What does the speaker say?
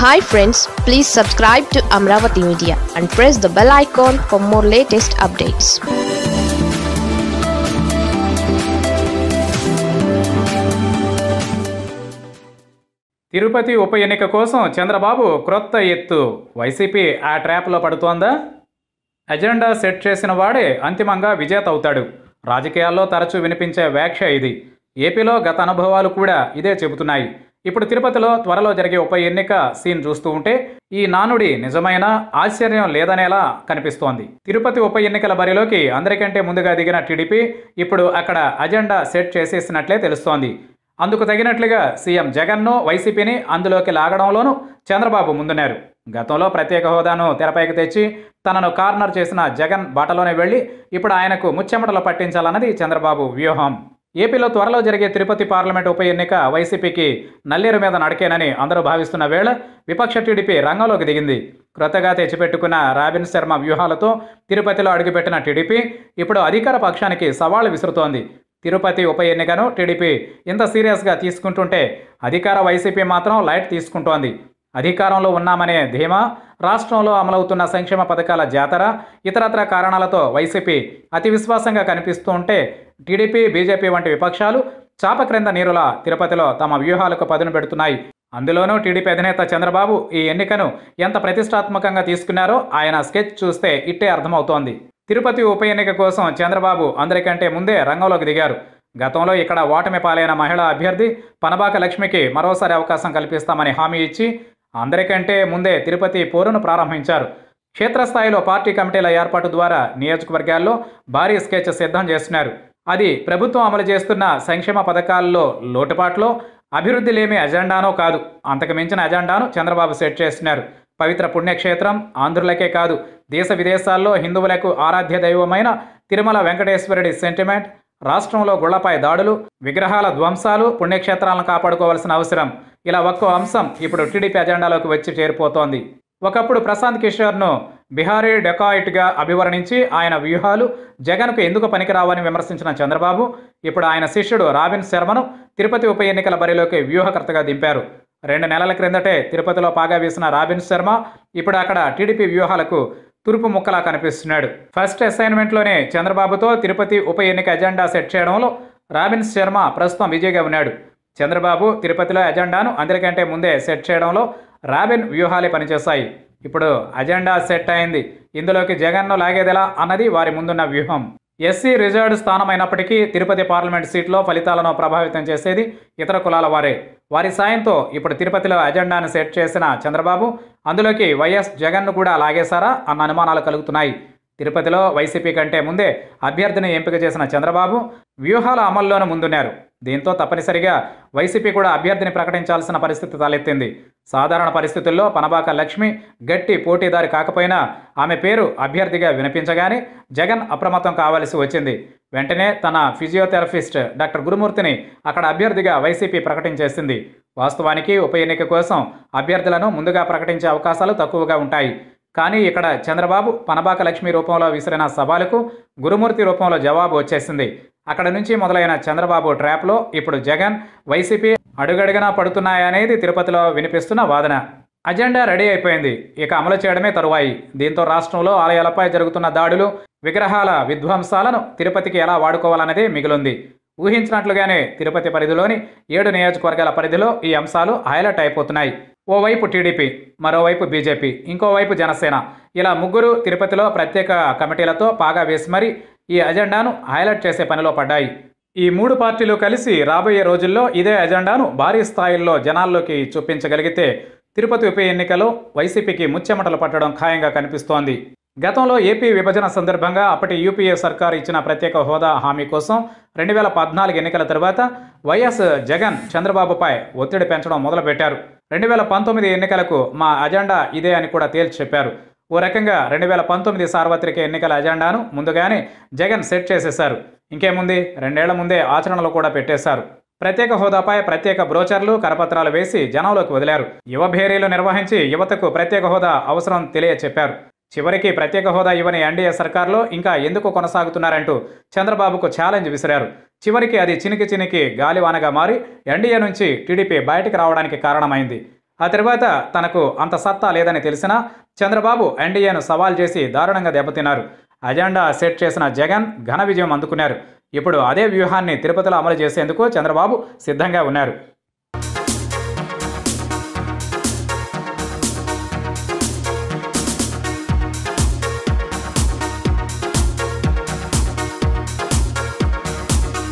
hi friends please subscribe to Amaravati media and press the bell icon for more latest updates Tirupati ఉప ఎన్నిక కోసం చంద్రబాబు క్రొత్త ఎత్తు వైసీపీ ఆ ట్రాప్లో పడుతోందా ఎజెండా సెట్ చేసిన వాడే అంతిమంగా విజేత అవుతాడు రాజకీయాల్లో తరచూ వినిపించే వ్యాఖ్య ఇది ఏపీలో గత అనుభవాలు కూడా ఇదే చెబుతున్నాయి ఇప్పుడు తిరుపతిలో త్వరలో జరిగే ఉప ఎన్నిక సీన్ చూస్తూ ఉంటే ఈ నానుడి నిజమైన ఆశ్చర్యం లేదనేలా కనిపిస్తోంది తిరుపతి ఉప ఎన్నికల బరిలోకి అందరికంటే ముందుగా దిగిన టీడీపీ ఇప్పుడు అక్కడ అజెండా సెట్ చేసేసినట్లే తెలుస్తోంది అందుకు తగినట్లుగా సీఎం జగన్ను వైసీపీని అందులోకి లాగడంలోనూ చంద్రబాబు ముందున్నారు గతంలో ప్రత్యేక హోదాను తెరపైకి తెచ్చి తనను కార్నర్ చేసిన జగన్ బాటలోనే వెళ్ళి ఇప్పుడు ఆయనకు ముచ్చెమటలు పట్టించాలన్నది చంద్రబాబు వ్యూహం ఏపీలో త్వరలో జరిగే తిరుపతి పార్లమెంట్ ఉప ఎన్నిక వైసీపీకి నల్లేరు మీద నడకేనని అందరూ భావిస్తున్న వేళ విపక్ష టీడీపీ రంగంలోకి దిగింది క్రొత్తగా తెచ్చిపెట్టుకున్న రాబిన్ శర్మ వ్యూహాలతో తిరుపతిలో అడుగుపెట్టిన టీడీపీ ఇప్పుడు అధికార పక్షానికి సవాళ్లు విసురుతోంది తిరుపతి ఉప ఎన్నికను టీడీపీ ఇంత సీరియస్గా తీసుకుంటుంటే అధికార వైసీపీ మాత్రం లైట్ తీసుకుంటోంది అధికారంలో ఉన్నామనే ధీమా రాష్ట్రంలో అమలవుతున్న సంక్షేమ పథకాల జాతర ఇతరత్ర కారణాలతో వైసీపీ అతి విశ్వాసంగా కనిపిస్తూ ఉంటే టీడీపీ బీజేపీ వంటి విపక్షాలు చాప క్రింద నీరులా తిరుపతిలో తమ వ్యూహాలకు పదును పెడుతున్నాయి అందులోనూ టీడీపీ అధినేత చంద్రబాబు ఈ ఎన్నికను ఎంత ప్రతిష్టాత్మకంగా తీసుకున్నారో ఆయన స్కెచ్ చూస్తే ఇట్టే అర్థమవుతోంది తిరుపతి ఉప ఎన్నిక కోసం చంద్రబాబు అందరికంటే ముందే రంగంలోకి దిగారు గతంలో ఇక్కడ ఓటమి పాలైన మహిళా అభ్యర్థి పనబాక లక్ష్మికి మరోసారి అవకాశం కల్పిస్తామని హామీ ఇచ్చి అందరికంటే ముందే తిరుపతి పోరును ప్రారంభించారు క్షేత్రస్థాయిలో పార్టీ కమిటీల ఏర్పాటు ద్వారా నియోజకవర్గాల్లో భారీ స్కెచ్ సిద్ధం చేస్తున్నారు అది ప్రభుత్వం అమలు చేస్తున్న సంక్షేమ పథకాల్లో లోటుపాట్లో అభివృద్ధి లేమి అజెండానో కాదు అంతకు మించిన అజెండాను చంద్రబాబు సెట్ చేస్తున్నారు పవిత్ర పుణ్యక్షేత్రం ఆంధ్రులకే కాదు దేశ విదేశాల్లో హిందువులకు ఆరాధ్య దైవమైన తిరుమల వెంకటేశ్వరుడి సెంటిమెంట్ రాష్ట్రంలో గుళ్లపై దాడులు విగ్రహాల ధ్వంసాలు పుణ్యక్షేత్రాలను కాపాడుకోవాల్సిన అవసరం ఇలా ఒక్కో అంశం ఇప్పుడు టీడీపీ అజెండాలోకి వచ్చి చేరిపోతోంది ఒకప్పుడు ప్రశాంత్ కిషోర్ను బిహారీ డెకాయిట్గా అభివర్ణించి ఆయన వ్యూహాలు జగన్కు ఎందుకు పనికిరావని విమర్శించిన చంద్రబాబు ఇప్పుడు ఆయన శిష్యుడు రాబిన్ శర్మను తిరుపతి ఉప ఎన్నికల బరిలోకి వ్యూహకర్తగా దింపారు రెండు నెలల క్రిందటే తిరుపతిలో పాగా వేసిన రాబిన్ శర్మ ఇప్పుడు అక్కడ టీడీపీ వ్యూహాలకు తురుపు ముక్కలా కనిపిస్తున్నాడు ఫస్ట్ అసైన్మెంట్లోనే చంద్రబాబుతో తిరుపతి ఉప ఎన్నిక ఎజెండా సెట్ చేయడంలో రాబిన్ శర్మ ప్రస్తుతం బిజీగా ఉన్నాడు చంద్రబాబు తిరుపతిలో ఎజెండాను అందరికంటే ముందే సెట్ చేయడంలో రాబిన్ వ్యూహాలే పనిచేశాయి ఇప్పుడు అజెండా సెట్ అయింది ఇందులోకి జగన్ను లాగేదెలా అన్నది వారి ముందున్న వ్యూహం ఎస్సీ రిజర్వ్డ్ స్థానమైనప్పటికీ తిరుపతి పార్లమెంట్ సీట్లో ఫలితాలను ప్రభావితం చేసేది ఇతర కులాల వారే వారి సాయంతో ఇప్పుడు తిరుపతిలో అజెండాను సెట్ చేసిన చంద్రబాబు అందులోకి వైఎస్ జగన్ను కూడా లాగేశారా అన్న అనుమానాలు కలుగుతున్నాయి తిరుపతిలో వైసీపీ కంటే ముందే అభ్యర్థిని ఎంపిక చేసిన చంద్రబాబు వ్యూహాల అమల్లోనూ ముందున్నారు దీంతో తప్పనిసరిగా వైసీపీ కూడా అభ్యర్థిని ప్రకటించాల్సిన పరిస్థితి తలెత్తింది సాధారణ పరిస్థితుల్లో పనబాక లక్ష్మి గట్టి పోటీదారి కాకపోయినా ఆమె పేరు అభ్యర్థిగా వినిపించగానే జగన్ అప్రమత్తం కావాల్సి వచ్చింది వెంటనే తన ఫిజియోథెరపిస్ట్ డాక్టర్ గురుమూర్తిని అక్కడ అభ్యర్థిగా వైసీపీ ప్రకటించేసింది వాస్తవానికి ఉప ఎన్నిక కోసం అభ్యర్థులను ముందుగా ప్రకటించే అవకాశాలు తక్కువగా ఉంటాయి కానీ ఇక్కడ చంద్రబాబు పనబాక లక్ష్మి రూపంలో విసిరిన సవాలుకు గురుమూర్తి రూపంలో జవాబు వచ్చేసింది అక్కడ నుంచి మొదలైన చంద్రబాబు ట్రాప్లో ఇప్పుడు జగన్ వైసీపీ అడుగడుగునా పడుతున్నాయనేది తిరుపతిలో వినిపిస్తున్న వాదన అజెండా రెడీ అయిపోయింది ఇక అమలు చేయడమే తరువాయి దీంతో రాష్ట్రంలో ఆలయాలపై జరుగుతున్న దాడులు విగ్రహాల విధ్వంసాలను తిరుపతికి ఎలా వాడుకోవాలన్నదే మిగిలింది ఊహించినట్లుగానే తిరుపతి పరిధిలోని ఏడు నియోజకవర్గాల పరిధిలో ఈ అంశాలు హైలైట్ అయిపోతున్నాయి ఓవైపు టీడీపీ మరోవైపు బీజేపీ ఇంకోవైపు జనసేన ఇలా ముగ్గురు తిరుపతిలో ప్రత్యేక కమిటీలతో పాగా వేసి మరీ ఈ అజెండాను హైలైట్ చేసే పనిలో పడ్డాయి ఈ మూడు పార్టీలు కలిసి రాబోయే రోజుల్లో ఇదే అజెండాను భారీ స్థాయిల్లో జనాల్లోకి చూపించగలిగితే తిరుపతి ఉప ఎన్నికలో వైసీపీకి ముచ్చెమటలు పట్టడం ఖాయంగా కనిపిస్తోంది గతంలో ఏపీ విభజన సందర్భంగా అప్పటి యూపీఏ సర్కార్ ఇచ్చిన ప్రత్యేక హోదా హామీ కోసం రెండు వేల పద్నాలుగు ఎన్నికల తర్వాత వైఎస్ జగన్ చంద్రబాబుపై ఒత్తిడి పెంచడం మొదలుపెట్టారు రెండు వేల పంతొమ్మిది ఎన్నికలకు మా అజెండా ఇదే అని కూడా తేల్చి చెప్పారు ఓ రకంగా రెండు వేల పంతొమ్మిది సార్వత్రిక ఎన్నికల అజెండాను ముందుగానే జగన్ సెట్ చేసేశారు ఇంకేముంది రెండేళ్ల ముందే ఆచరణలో కూడా పెట్టేశారు ప్రత్యేక హోదాపై ప్రత్యేక బ్రోచర్లు కరపత్రాలు వేసి జనంలోకి వదిలారు యువ భేరీలు నిర్వహించి యువతకు ప్రత్యేక హోదా అవసరం తెలియ చెప్పారు చివరికి ప్రత్యేక హోదా ఇవ్వని ఎన్డీఏ సర్కార్లో ఇంకా ఎందుకు కొనసాగుతున్నారంటూ చంద్రబాబుకు ఛాలెంజ్ విసిరారు చివరికి అది చినికి చినికి గాలివానగా మారి ఎన్డీఏ నుంచి టీడీపీ బయటికి రావడానికి కారణమైంది ఆ తర్వాత తనకు అంత సత్తా లేదని తెలిసినా చంద్రబాబు ఎన్డీఏను సవాల్ చేసి దారుణంగా దెబ్బతిన్నారు అజెండా సెట్ చేసిన జగన్ ఘన విజయం అందుకున్నారు ఇప్పుడు అదే వ్యూహాన్ని తిరుపతిలో అమలు చేసేందుకు చంద్రబాబు సిద్ధంగా ఉన్నారు